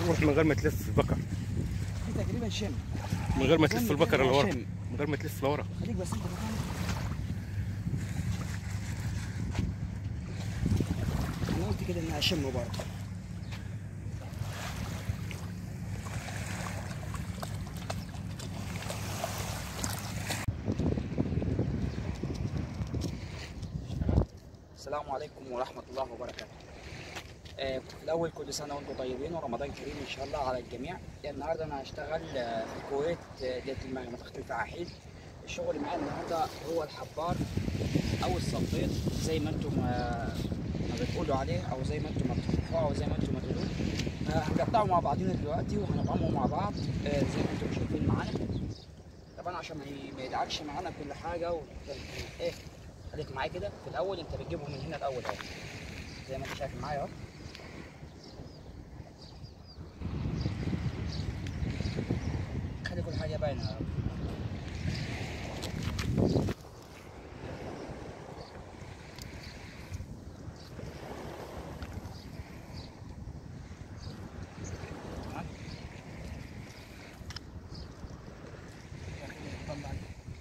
روح من غير ما تلف البكر دي تقريبا شم من غير ما تلف أظن البكر كده اللي ورا شم. من غير ما تلف لورا خليك بس انت مكانك انا قلت كده انها شم برضه السلام عليكم ورحمة الله وبركاته. آه في الأول كل سنة وأنتم طيبين ورمضان كريم إن شاء الله على الجميع. النهاردة أنا هشتغل آه، في الكويت آه، ديت منطقة الفعاحيل. الشغل معايا النهاردة هو الحبار أو الصبيط زي ما أنتم آه، ما بتقولوا عليه أو زي ما أنتم ما بتشوفوه أو زي ما أنتم ما تقولوا. آه، هنقطعه مع بعضينا دلوقتي وهنطعمه مع بعض آه، زي ما أنتم شايفين معانا. طبعا عشان ما ي- ما يدعكش معانا كل حاجة و إيه خليك معايا كده في الاول انت بتجيبهم من هنا الاول اهو زي ما انت شايف معايا اهو خلي كل حاجه باينه اهو تمام؟ طلع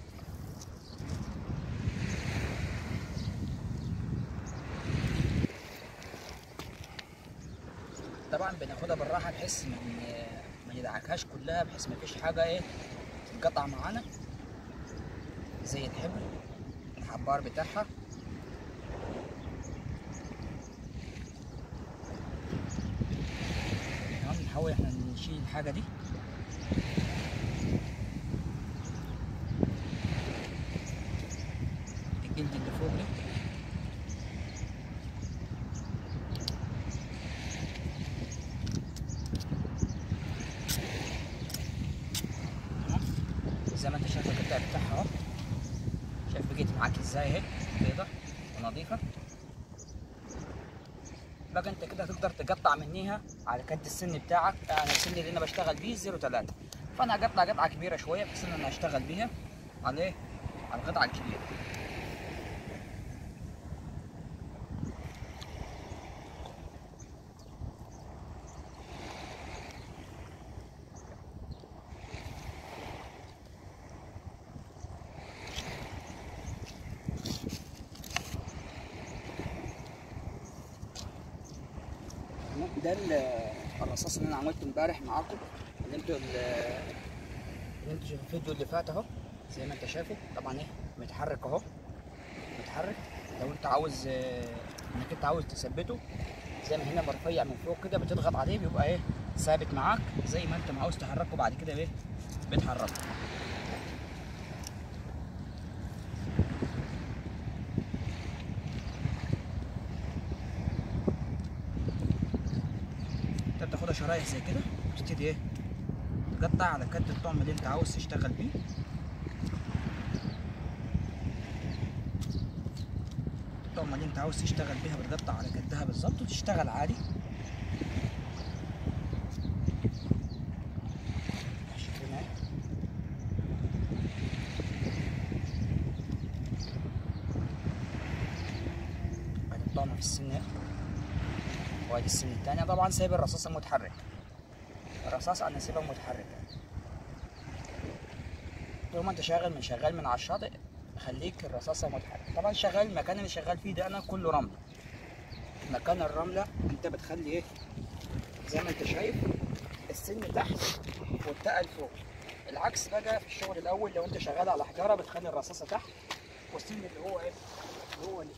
طبعا بناخدها بالراحه بحيث ما ما ندعكهاش كلها بحيث ما فيش حاجه ايه تتقطع معانا زي الحبر الحبار بتاعها تمام نحاول احنا نشيل الحاجه دي الجلد اللي فوق ده تمام زي ما انت شايف القطع بتاعها اهو شايف بقيت معاك ازاي اهي بيضة ونظيفة بقى انت كده تقدر تقطع منيها على قد السن بتاعك يعني السن اللي انا بشتغل بيه 03 فانا هقطع قطعة كبيرة شوية بحيث ان انا اشتغل بيها على ايه على القطعة الكبيرة تمام؟ ده ال- الرصاص اللي انا عملته امبارح معاكم اللي انتوا ال- اللي انتوا شايفين الفيديو اللي فات اهو زي ما انت شايفه طبعا ايه متحرك اهو متحرك لو انت عاوز آه، انك انت عاوز تثبته زي ما هنا مرفيع من فوق كده بتضغط عليه بيبقى ايه ثابت معاك زي ما انت ما عاوز تحركه بعد كده ايه بتحركه انت بتاخدها شرايح زي كده وتبتدي ايه تقطع على قد الطعم اللي انت عاوز تشتغل بيه الطعم اللي انت عاوز تشتغل بيها بتقطع على قدها بالظبط وتشتغل عادي شايفين اهي بعد الطعم في السن اهي وادي السن التانية طبعا سايب الرصاص المتحرك الرصاص انا سايبها متحرك طول ما انت شغال من شغال من على الشاطئ خليك الرصاصة متحرك طبعا شغال المكان اللي شغال فيه ده انا كله رملة مكان الرملة انت بتخلي ايه زي ما انت شايف السن تحت والتقل فوق العكس بقى في الشغل الاول لو انت شغال على حجارة بتخلي الرصاصة تحت والسن اللي هو ايه اللي هو اللي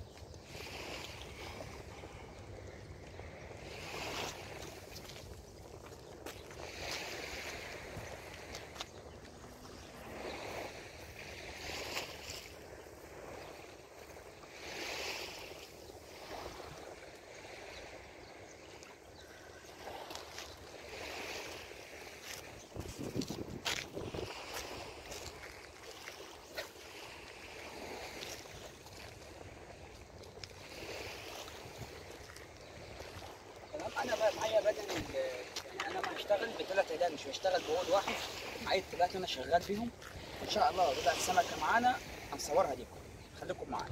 تمام انا بقى معايا بدل ال- يعني انا ما هشتغل بثلاث ايدات مش بشتغل بعود واحد معايا الثلاثه انا شغال فيهم ان شاء الله بضع السمكه معانا هنصورها لكم خليكم معانا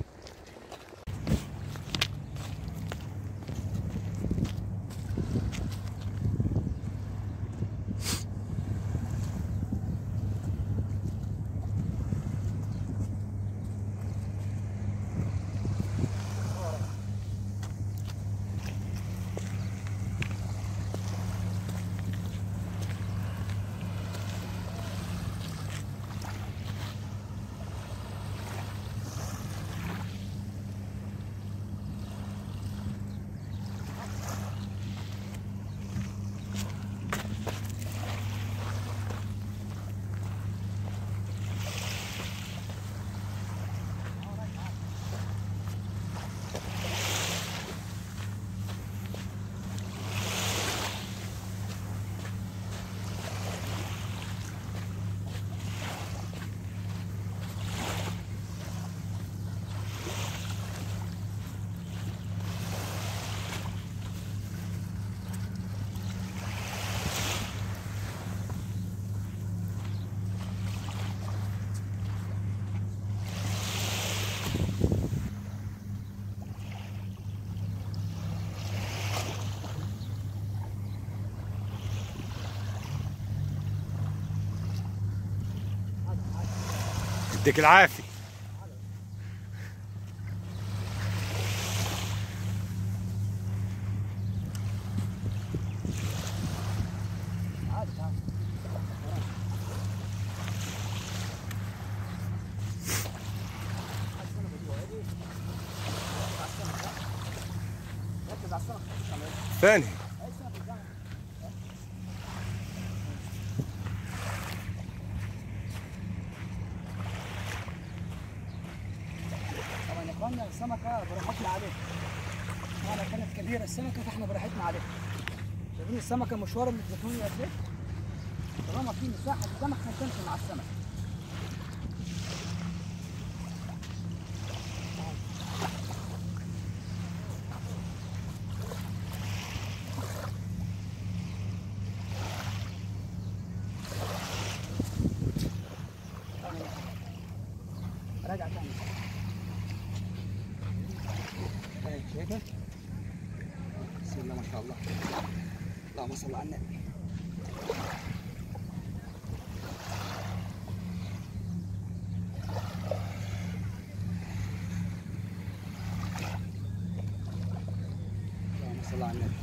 يديك العافية عادي تعال ركز على السمك مش على الوجه. ثاني أي سمك قدامك. طبعا يا اخوانا السمكه براحتنا عليها طبعا كانت كبيره السمكه فاحنا براحتنا عليها شايفين السمكه مشوار من الزيتون قد ايه؟ طالما في مساحه قدامك هتمشي مع السمك راجع تاني ايه شايفه؟ بسم الله ما شاء الله اللهم صل على النبي اللهم صل على النبي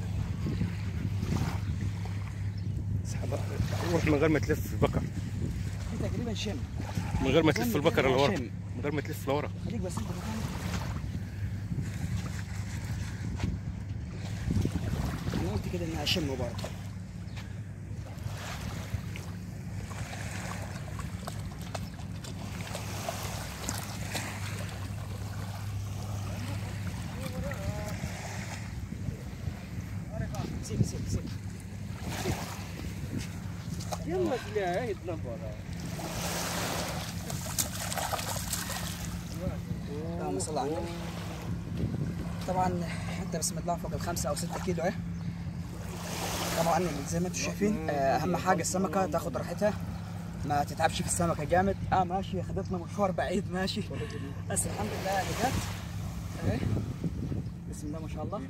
اسحبها روح من غير ما تلف البقر في تقريبا شم من غير ما تلف البقر اللي ورا شم. من غير ما تلف لورا خليك بس انت مكانك انا قلت كده اني اشمه برضه سيب سيب سيب يلا تلاقيها يتنبر اللهم صل على النبي طبعا حتى بسم الله فوق الخمسة أو ستة كيلو إيه طبعا زي ما انتم شايفين آه، أهم حاجة السمكة تاخد راحتها ما تتعبش في السمكة جامد اه ماشي خدتنا مشوار بعيد ماشي بس الحمد لله اللي جت اهي بسم الله ما شاء الله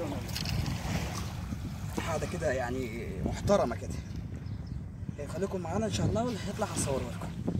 هذا كده يعني محترمة كده إيه، خليكم معانا إن شاء الله واللي هيطلع هصوره لكم